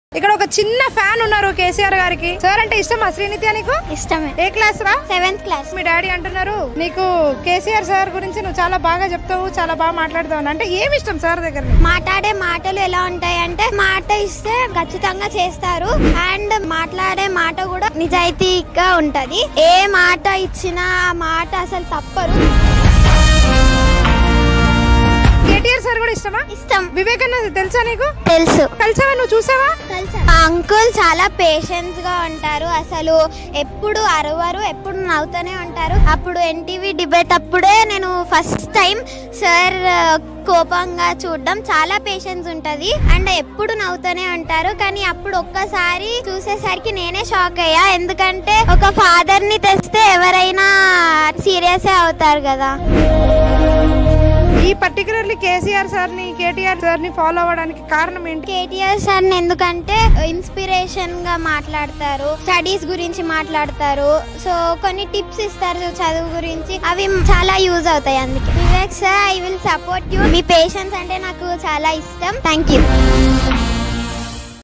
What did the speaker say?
ఇక్కడ ఒక చిన్న ఫ్యాన్ ఉన్నారు కేసీఆర్ గారికి సార్ అంటే ఇష్టమా శ్రీనిత్య నీకు ఇష్టమే ఏ క్లాస్ రా సెవెంత్ క్లాస్ మీ డాడీ అంటున్నారు నీకు కేసీఆర్ సార్ గురించి నువ్వు చాలా బాగా చెప్తావు చాలా బాగా మాట్లాడుతావు అని. అంటే ఏమి ఇష్టం సార్ దగ్గర నీకు? మాట్లాడే మాటలు ఎలా ఉంటాయి అంటే మాట ఇస్తే ఖచ్చితంగా చేస్తారు అండ్ మాట్లాడే మాట కూడా నిజాయితీగా ఉంటది ఏ మాట ఇచ్చినా ఆ మాట అసలు తప్పరు కేటీఆర్ సార్ కూడా ఇష్టమా ఇష్టం వివేకానంద తెలుసా నీకు తెలుసు కలిసావా నువ్వు చూసావా ఆ అంకుల్ చాలా పేషెన్స్ గా ఉంటారు అసలు ఎప్పుడు అరవరు ఎప్పుడు నవ్వుతూనే ఉంటారు అప్పుడు ఎన్టీవీ డిబేట్ అప్పుడే నేను ఫస్ట్ టైం సార్ కోపంగా చూడడం చాలా పేషెన్స్ ఉంటది అండ్ ఎప్పుడు నవ్వుతూనే ఉంటారు కానీ అప్పుడు ఒక్కసారి చూసేసరికి నేనే షాక్ అయ్యా ఎందుకంటే ఒక ఫాదర్ ని తెస్తే ఎవరైనా సీరియస్ అవుతారు కదా ఈ పర్టికులర్లీ కేసీఆర్ సార్ ని కేటీఆర్ సార్ ని ఫాలో అవ్వడానికి కారణం ఏంటి కేటీఆర్ సార్ ఎందుకంటే ఇన్స్పిరేషన్ గా మాట్లాడతారు స్టడీస్ గురించి మాట్లాడతారు సో కొన్ని టిప్స్ ఇస్తారు చదువు గురించి అవి చాలా యూజ్ అవుతాయి అందుకే Vivek sir I will support you మీ పేషెన్స్ అంటే నాకు చాలా ఇష్టం థ్యాంక్ యూ